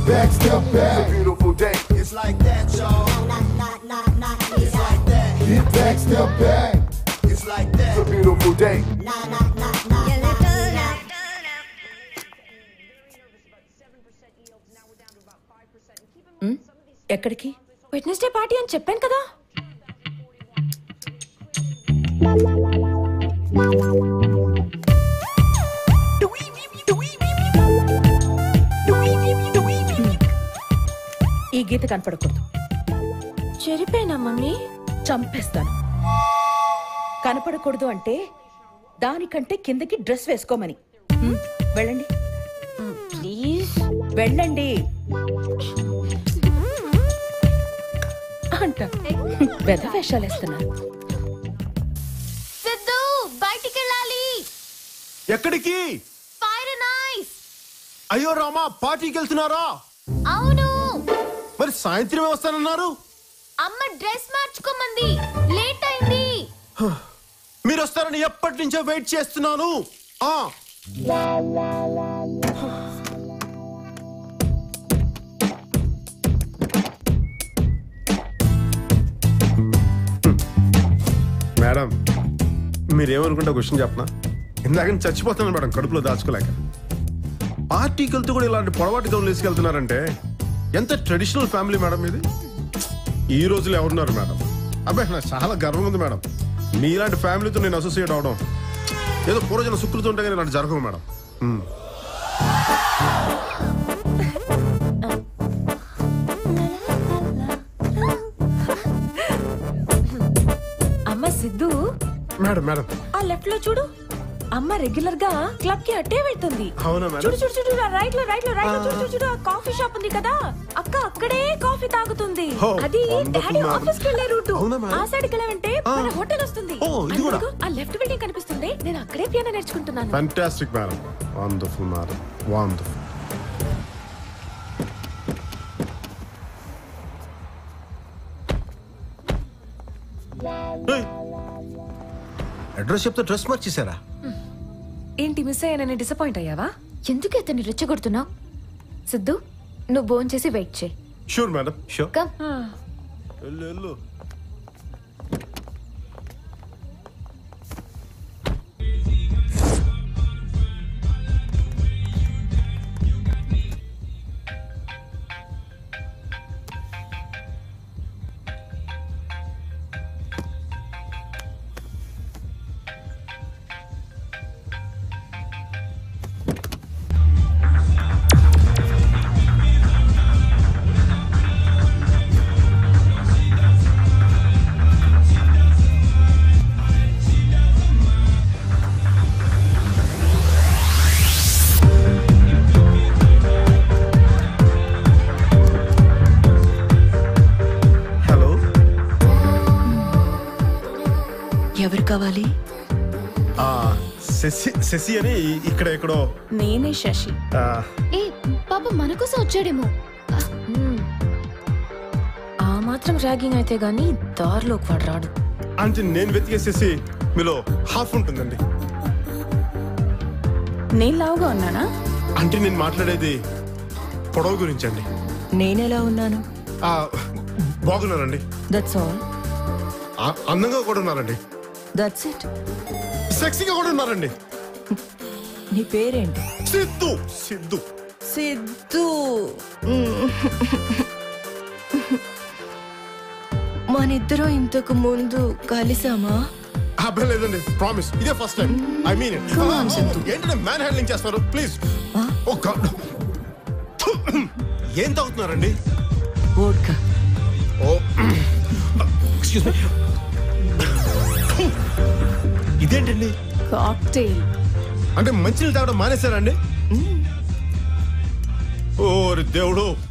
back, step back. It's a beautiful day. It's like that, y'all. It's like that. Get back, step back. It's like It's a that. beautiful day. ఎక్కడికి Wednesday party అని చెప్పాను కదా ఈ గీత కనపడకూడదు చెరిపోయినా mummy చంపేస్తాను కనపడకూడదు అంటే దానికంటే కిందకి dress వేసుకోమని హ్మ్, వెళ్ళండి ప్లీజ్ వెళ్ళండి అంట వెధ వేషాలు వేస్తున్నారు సిద్ధు బయటికి వెళ్ళాలి ఎక్కడికి ఫైర్ నైస్ అయ్యో రామా పార్టీకి వెళ్తున్నారా అవును మరి సాయంత్రమే వస్తానన్నారు అమ్మ డ్రెస్ మార్చుకోమంది లేట్ అయింది మీరు వస్తారని ఎప్పటి నుంచో వెయిట్ చేస్తున్నాను ఆ మేడం మీరేమనుకుంటే క్వశ్చన్ చెప్పనా ఇందాక నేను చచ్చిపోతున్నాను మేడం కడుపులో దాచుకోలేక పార్టీకి వెళ్తూ కూడా ఇలాంటి పొడవాటి గౌన్లు వేసుకెళ్తున్నారంటే ఎంత ట్రెడిషనల్ ఫ్యామిలీ మేడం ఇది ఈ రోజులో ఎవరున్నారు మేడం అబ్బాయి నాకు చాలా గర్వంగా ఉంది మేడం మీలాంటి ఫ్యామిలీతో నేను అసోసియేట్ అవడం ఏదో పూర్వజన సుకృతి ఉంటే కానీ ఇలాంటి జరగవు మేడం మ్మ్. అమ్మ సిద్ధు మేడం మేడం ఆ లెఫ్ట్ లో చూడు అమ్మ రెగ్యులర్ గా క్లబ్ కి అట్టే వెళ్తుంది అవునా మేడం? చూడు చూడు చూడు రైట్ లో రైట్ లో రైట్ లో చూడు చూడు చూడు ఆ కాఫీ షాప్ ఉంది కదా అక్క అక్కడే కాఫీ తాగుతుంది Oh, అది wonderful, డాడీ madam. ఆఫీస్ కి వెళ్ళే రూట్ అవునా, madam? ఆ సైడ్ కి వెళ్ళామంటే మన హోటల్ వస్తుంది Oh, ఇది కూడా? అందుకు ఆ లెఫ్ట్ బిల్డింగ్ కనిపిస్తుంది నేను అక్కడే పియానో నేర్చుకుంటున్నాను fantastic madam wonderful madam wonderful address చెప్తే డ్రెస్ మార్చేశారా ఏంటి మిస్ అయ్యానని డిసప్పాయింట్ అయ్యావా ఎందుకు ఇతన్ని రెచ్చగొడుతున్నావు సిద్ధు నువ్వు భోన్ చేసి వెయిట్ చేయి షూర్ మేడం షూర్ కమ్ వెళ్ళు వెళ్ళు హలో ఎవరు కావాలి ఆ, శశి శశి అని ఇక్కడ ఎక్కడో నేనే శశి ఆ, ఏ పాప మన కోసం వచ్చాడేమో ఆ మాత్రం ర్యాగింగ్ అయితే గానీ దారిలోకి వాడు రాడు అంటే నేను వెతికే శశి మీలో హాఫ్ ఉంటుందండి నేను లావుగా ఉన్నానా అంటే నేను మాట్లాడేది పొడవు గురించి అండి నేనెలా ఉన్నాను ఆ, బాగున్నారండి దట్స్ ఆల్ ఆ, అందంగా కూడా ఉన్నారండి దట్స్ ఇట్ సెక్సీగా కూడా ఉన్నారండి నీ పేరేంటి సిద్ధు సిద్ధు సిద్ధు మనిద్దరం ఇంతకు ముందు కలిసామా అబ్బాయి లేదండి ప్రామిస్ ఇదే ఫస్ట్ టైం ఐ మీన్ ఏంటంటే మ్యాన్ హ్యాండ్లింగ్ చేస్తారు ప్లీజ్ ఓ గాడ్ ఏం తాగుతున్నారండి వోడ్కా ఓ ఎక్స్క్యూజ్ మీ ఇదేంటండి కాక్టైల్ అంటే మంచినీళ్ళు తాగడం మానేశారండి ఓరి దేవుడు